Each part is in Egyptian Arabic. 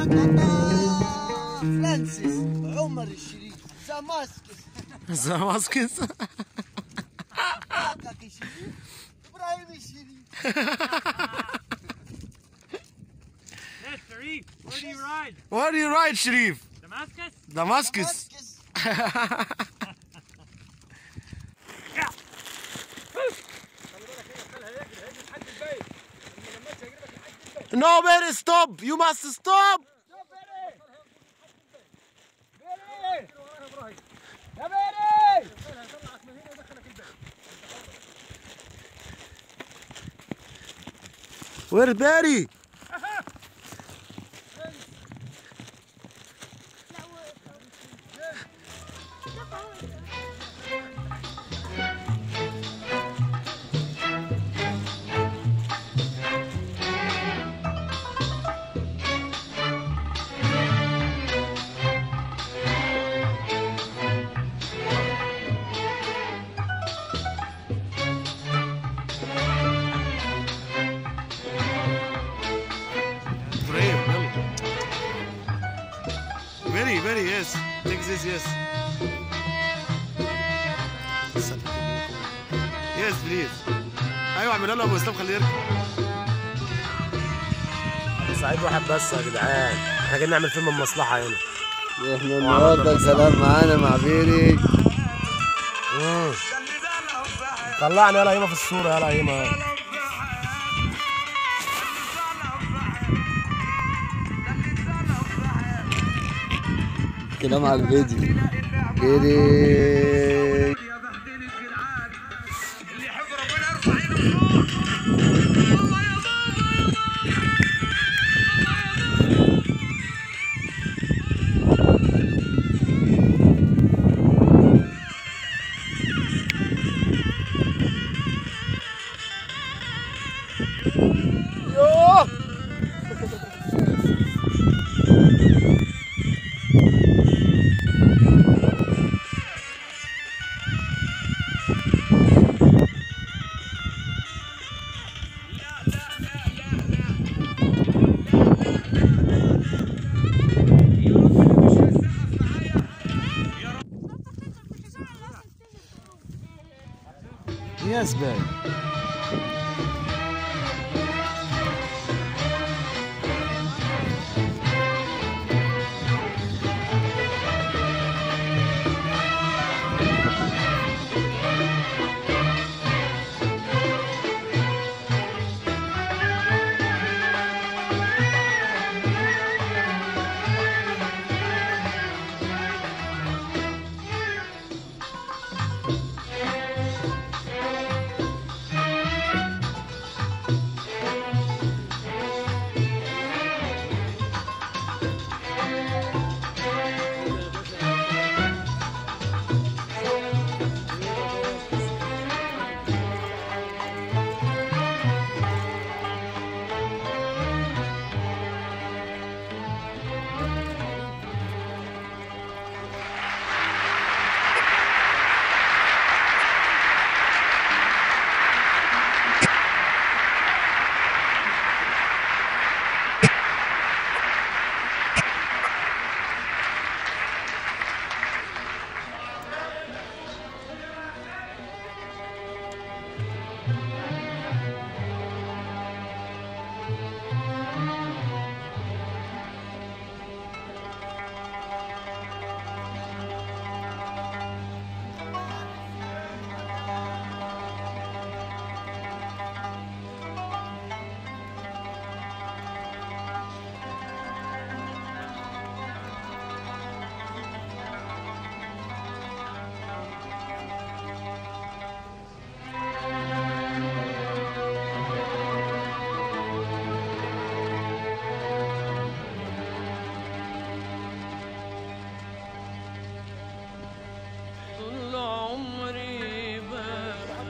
فرانسيس عمر الشريف زماسكس زماسكس حقك الشريف ابراهيم الشريف Hey, Sharif, where do you ride? Where do you ride شريف Damascus? دماسكس No, man, stop! You must stop! يا بيري Where's Barry? Brave, really. Very, very, yes. Take this, yes. Yes, please. ايوه اعملها له ابو اسلام خليه يركب سعيد واحد بس يا جدعان احنا جايين نعمل فيلم المصلحه هنا احنا النهارده الكلام معانا مع بيري مم. طلعني يلا هيما في الصوره يلا هيما كلام على الفيديو بيري Yes, Barry. طول عمري بخاف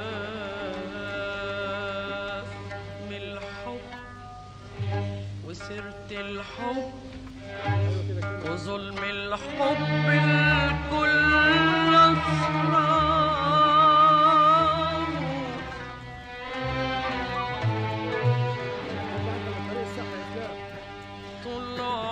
من الحب وسيرة الحب وظلم الحب الكل أسرار طول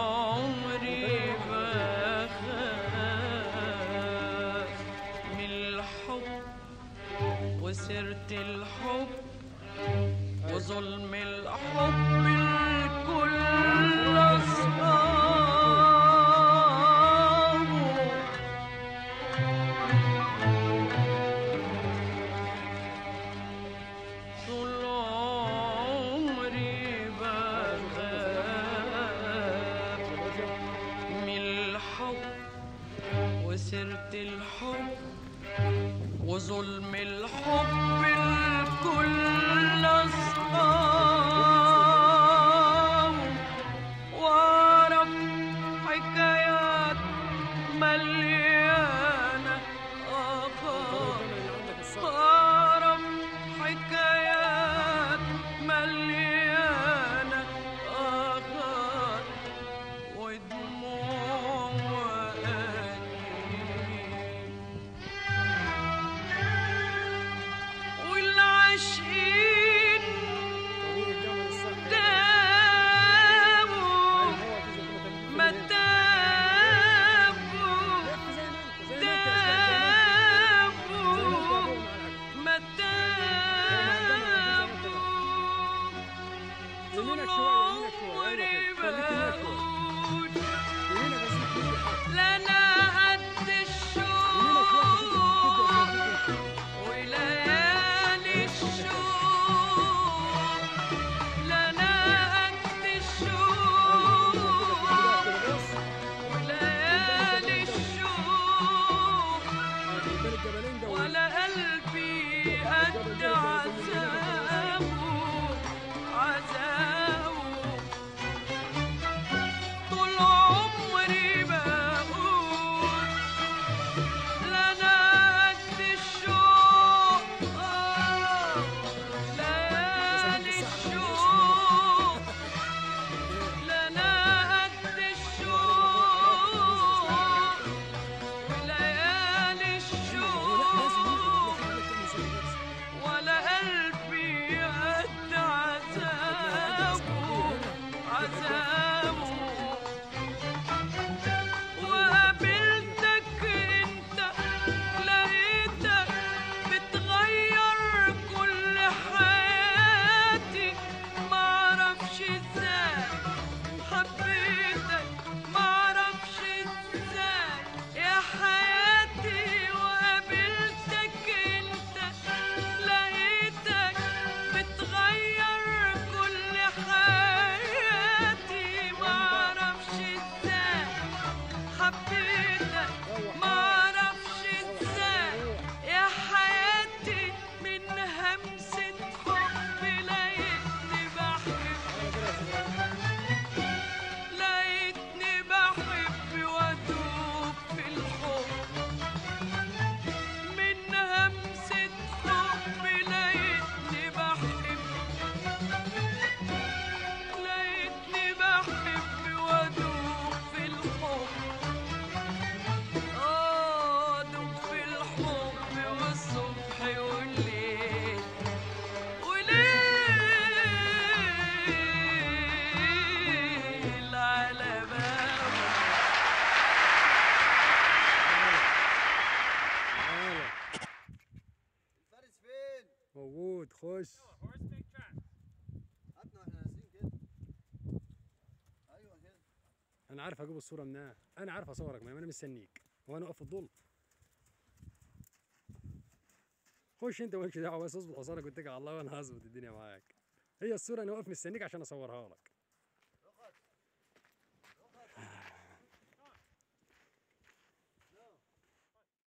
انا عارف اجيب الصوره منها انا عارف اصورك ما انا مستنيك وانا واقف في الظل خش انت مالكش دعوه بس اظبط حصانك واتكل على الله وانا هظبط الدنيا معاك هي الصوره انا واقف مستنيك عشان اصورها لك